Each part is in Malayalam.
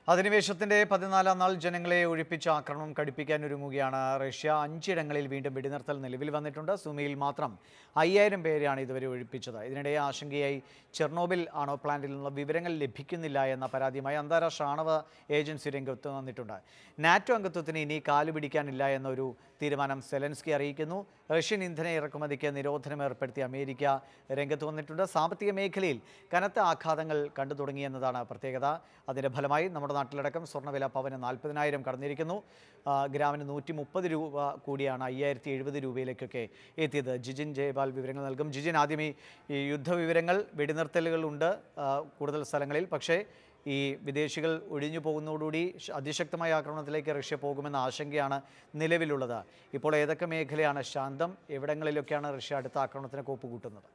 അധിനിവേശത്തിന്റെ പതിനാലാം നാൾ ജനങ്ങളെ ഒഴിപ്പിച്ച ആക്രമണം കടുപ്പിക്കാൻ ഒരുങ്ങുകയാണ് റഷ്യ അഞ്ചിടങ്ങളിൽ വീണ്ടും വെടിനിർത്തൽ നിലവിൽ വന്നിട്ടുണ്ട് സുമിയിൽ മാത്രം അയ്യായിരം പേരെയാണ് ഇതുവരെ ഒഴിപ്പിച്ചത് ഇതിനിടെ ആശങ്കയായി ചെർണോബിൽ ആണവ പ്ലാന്റിൽ നിന്നുള്ള വിവരങ്ങൾ ലഭിക്കുന്നില്ല എന്ന പരാതിയുമായി അന്താരാഷ്ട്ര ആണവ ഏജൻസി രംഗത്ത് വന്നിട്ടുണ്ട് നാറ്റോ അംഗത്വത്തിന് ഇനി കാലുപിടിക്കാനില്ല എന്നൊരു തീരുമാനം സെലൻസ്കി അറിയിക്കുന്നു റഷ്യൻ ഇന്ധന ഇറക്കുമതിക്ക് നിരോധനം ഏർപ്പെടുത്തിയ അമേരിക്ക രംഗത്ത് വന്നിട്ടുണ്ട് സാമ്പത്തിക മേഖലയിൽ കനത്ത ആഘാതങ്ങൾ കണ്ടു തുടങ്ങിയെന്നതാണ് പ്രത്യേകത അതിൻ്റെ ഫലമായി നമ്മുടെ നാട്ടിലടക്കം സ്വർണ്ണവില പവന് നാൽപ്പതിനായിരം കടന്നിരിക്കുന്നു ആ, ഗ്രാമിന് നൂറ്റി മുപ്പത് രൂപ കൂടിയാണ് അയ്യായിരത്തി എഴുപത് രൂപയിലേക്കൊക്കെ എത്തിയത് ജിജിൻ ജയപാൽ വിവരങ്ങൾ നൽകും ജിജിൻ ആദ്യം ഈ ഈ യുദ്ധവിവരങ്ങൾ വെടിനിർത്തലുകളുണ്ട് ആ, കൂടുതൽ സ്ഥലങ്ങളിൽ പക്ഷേ ഈ വിദേശികൾ ഒഴിഞ്ഞു പോകുന്നതോടുകൂടി ശ- അതിശക്തമായ ആക്രമണത്തിലേക്ക് റഷ്യ പോകുമെന്ന ആശങ്കയാണ് നിലവിലുള്ളത് ഇപ്പോൾ ഏതൊക്കെ മേഖലയാണ് ശാന്തം എവിടങ്ങളിലൊക്കെയാണ് റഷ്യ അടുത്ത ആക്രമണത്തിന് കോപ്പ് കൂട്ടുന്നത്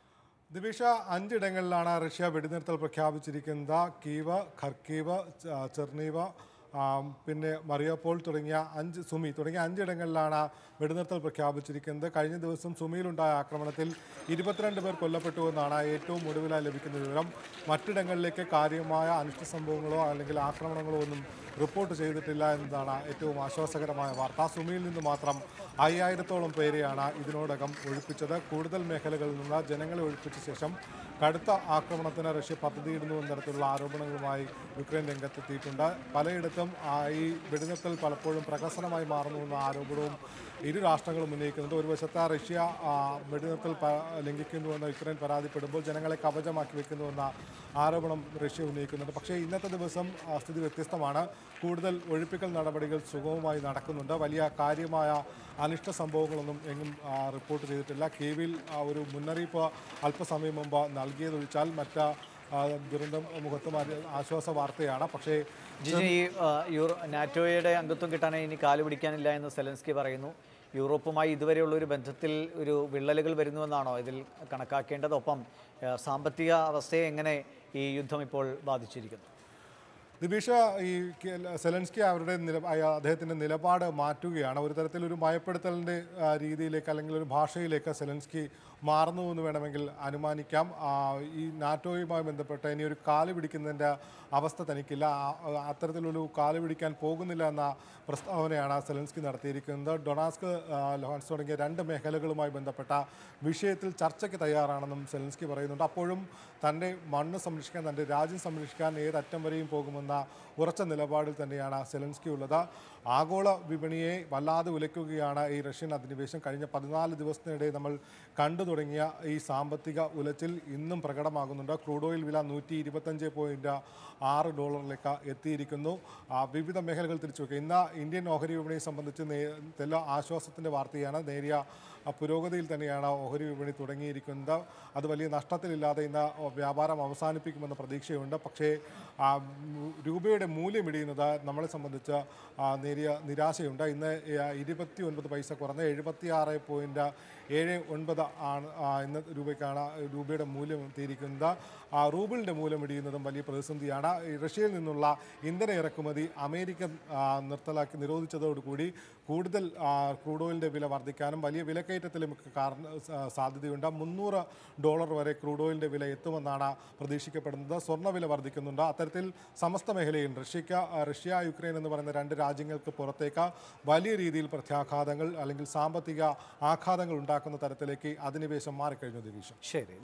ദിവിഷ അഞ്ചിടങ്ങളിലാണ് റഷ്യ വെടിനിർത്തൽ പ്രഖ്യാപിച്ചിരിക്കുന്നത് കീവ് ഖർക്കീവ് ച- ചെർണീവ ആം, പിന്നെ മറിയപ്പോൾ തുടങ്ങിയ അഞ്ച് സുമി തുടങ്ങിയ അഞ്ചിടങ്ങളിലാണ് വെടിനിർത്തൽ പ്രഖ്യാപിച്ചിരിക്കുന്നത് കഴിഞ്ഞ ദിവസം സുമിയിലുണ്ടായ ആക്രമണത്തിൽ ഇരുപത്തിരണ്ട് പേർ കൊല്ലപ്പെട്ടു എന്നാണ് ഏറ്റവും ഒടുവിലായി ലഭിക്കുന്ന വിവരം മറ്റിടങ്ങളിലേക്ക് കാര്യമായ അനിഷ്ട സംഭവങ്ങളോ അല്ലെങ്കിൽ ആക്രമണങ്ങളോ ഒന്നും റിപ്പോർട്ട് ചെയ്തിട്ടില്ല എന്നതാണ് ഏറ്റവും ആശ്വാസകരമായ വാർത്ത സുമിയിൽ നിന്ന് മാത്രം അയ്യായിരത്തോളം പേരെയാണ് ഇതിനോടകം ഒഴിപ്പിച്ചത് കൂടുതൽ മേഖലകളിൽ നിന്ന് ജനങ്ങളെ ഒഴിപ്പിച്ച ശേഷം കടുത്ത ആക്രമണത്തിന് റഷ്യ പദ്ധതിയിടുന്നു എന്ന തരത്തിലുള്ള ആരോപണങ്ങളുമായി യുക്രൈൻ രംഗത്തെത്തിയിട്ടുണ്ട് പലയിടത്തും ആ, ഈ വെടിനിർത്തൽ പലപ്പോഴും പ്രഹസനമായി മാറുന്നു എന്ന ആരോപണവും ഇരു രാഷ്ട്രങ്ങളും ഉന്നയിക്കുന്നുണ്ട് ഒരു വശത്ത് റഷ്യ ആ, വെടിനിർത്തൽ പ- ലംഘിക്കുന്നുവെന്ന് യുക്രൈൻ പരാതിപ്പെടുമ്പോൾ ജനങ്ങളെ കവചമാക്കി വെക്കുന്നുവെന്ന ആരോപണം റഷ്യ ഉന്നയിക്കുന്നുണ്ട് പക്ഷേ ഇന്നത്തെ ദിവസം ആ, സ്ഥിതി വ്യത്യസ്തമാണ് കൂടുതൽ ഒഴിപ്പിക്കൽ നടപടികൾ സുഗമമായി നടക്കുന്നുണ്ട് വലിയ കാര്യമായ അനിഷ്ട സംഭവങ്ങളൊന്നും എങ്ങും ആ, റിപ്പോർട്ട് ചെയ്തിട്ടില്ല കീവിൽ ആ, ഒരു മുന്നറിയിപ്പ് അല്പസമയം മുമ്പ് നൽകിയതൊഴിച്ചാൽ മറ്റ് ആ, ദുരന്തം മുഖത്തും അത് ആശ്വാസ വാർത്തയാണ് പക്ഷേ ജിജിൻ ഈ ആ, യൂറോ നാറ്റോയുടെ അംഗത്വം കിട്ടാനായി ഇനി കാല് പിടിക്കാനില്ല എന്ന് സെലൻസ്കി പറയുന്നു യൂറോപ്പുമായി ഇതുവരെയുള്ള ഒരു ബന്ധത്തിൽ ഒരു വിള്ളലുകൾ വരുന്നുവെന്നാണോ ഇതിൽ കണക്കാക്കേണ്ടത് ഒപ്പം ആ, സാമ്പത്തിക അവസ്ഥയെ എങ്ങനെ ഈ യുദ്ധം ഇപ്പോൾ ബാധിച്ചിരിക്കുന്നു ദിബീഷ ഈ കെ- സെലൻസ്കി അവരുടെ നില അയ- അദ്ദേഹത്തിൻ്റെ നിലപാട് മാറ്റുകയാണ് ഒരു തരത്തിലൊരു ഭയപ്പെടുത്തലിൻ്റെ ആ, രീതിയിലേക്ക് അല്ലെങ്കിൽ ഒരു ഭാഷയിലേക്ക് സെലൻസ്കി മാറുന്നു എന്ന് വേണമെങ്കിൽ അനുമാനിക്കാം ആ, ഈ നാറ്റോയുമായി ബന്ധപ്പെട്ട് ഇനി ഒരു കാല് പിടിക്കുന്നതിൻ്റെ അവസ്ഥ തനിക്കില്ല ആ- ആ- അത്തരത്തിലൊരു കാല് പിടിക്കാൻ പോകുന്നില്ല എന്ന പ്രസ്താവനയാണ് സെലൻസ്കി നടത്തിയിരിക്കുന്നത് ഡൊണാസ്ക് ആ, ലൊഹാൻസ് തുടങ്ങിയ രണ്ട് മേഖലകളുമായി ബന്ധപ്പെട്ട വിഷയത്തിൽ ചർച്ചയ്ക്ക് തയ്യാറാണെന്നും സെലൻസ്കി പറയുന്നുണ്ട് അപ്പോഴും തൻ്റെ മണ്ണ് സംരക്ഷിക്കാൻ തൻ്റെ രാജ്യം സംരക്ഷിക്കാൻ ഏതറ്റം വരെയും പോകുമെന്ന ഉറച്ച നിലപാടിൽ തന്നെയാണ് സെലൻസ്കി ഉള്ളത് ആഗോള വിപണിയെ വല്ലാതെ ഉലയ്ക്കുകയാണ് ഈ റഷ്യൻ അധിനിവേശം കഴിഞ്ഞ പതിനാല് ദിവസത്തിനിടെ നമ്മൾ കണ്ടു തുടങ്ങിയ ഈ സാമ്പത്തിക ഉലച്ചിൽ ഇന്നും പ്രകടമാകുന്നുണ്ട് ക്രൂഡ് ഓയിൽ വില നൂറ്റി ഇരുപത്തഞ്ച് പോയിൻറ്റ് ആറ് ഡോളറിലേക്ക് എത്തിയിരിക്കുന്നു ആ, വിവിധ മേഖലകൾ തിരിച്ചു നോക്കുക ഇന്ന് ഇന്ത്യൻ ഓഹരി വിപണിയെ സംബന്ധിച്ച് നേ തെല്ല ആശ്വാസത്തിൻ്റെ വാർത്തയാണ് നേരിയ ആ, പുരോഗതിയിൽ തന്നെയാണ് ഓഹരി വിപണി തുടങ്ങിയിരിക്കുന്നത് അത് വലിയ നഷ്ടത്തിലില്ലാതെ ഇന്ന് വ്യാപാരം അവസാനിപ്പിക്കുമെന്ന പ്രതീക്ഷയുണ്ട് പക്ഷേ ആ, മു- രൂപയുടെ മൂല്യം ഇടിയുന്നത് നമ്മളെ സംബന്ധിച്ച് ആ, നേരിയ നിരാശയുണ്ട് ഇന്ന് ഇരുപത്തി ഒൻപത് പൈസ കുറഞ്ഞ് എഴുപത്തി ആറ് പോയിൻറ്റ് ഏഴ് ഒൻപത് ആണ് ആ, ഇന്ന് രൂപയ്ക്കാണ് രൂപയുടെ മൂല്യം എത്തിയിരിക്കുന്നത് ആ, റൂബിളിൻ്റെ മൂല്യം ഇടിയുന്നതും വലിയ പ്രതിസന്ധിയാണ് ഈ റഷ്യയിൽ നിന്നുള്ള ഇന്ധന ഇറക്കുമതി അമേരിക്ക ആ, നിർത്തലാക്കി നിരോധിച്ചതോടുകൂടി കൂടുതൽ ആ, ക്രൂഡ് ഓയിലിൻ്റെ വില വർദ്ധിക്കാനും വലിയ വിലക്കയറ്റത്തിലും ഒക്കെ കാരണം സ- സാധ്യതയുണ്ട് മുന്നൂറ് ഡോളർ വരെ ക്രൂഡ് ഓയിലിൻ്റെ വില എത്തുമെന്നാണ് പ്രതീക്ഷിക്കപ്പെടുന്നത് സ്വർണ്ണവില വർദ്ധിക്കുന്നുണ്ട് അത്തരത്തിൽ സമസ്ത മേഖലയിൽ റഷ്യക്ക് ആ, റഷ്യ യുക്രൈൻ എന്ന് പറയുന്ന രണ്ട് രാജ്യങ്ങൾക്ക് പുറത്തേക്ക് വലിയ രീതിയിൽ പ്രത്യാഘാതങ്ങൾ അല്ലെങ്കിൽ സാമ്പത്തിക ആഘാതങ്ങൾ ഉണ്ടാക്കുന്ന തരത്തിലേക്ക് അധിനിവേശം മാറിക്കഴിഞ്ഞു ദിവിഷം ശരി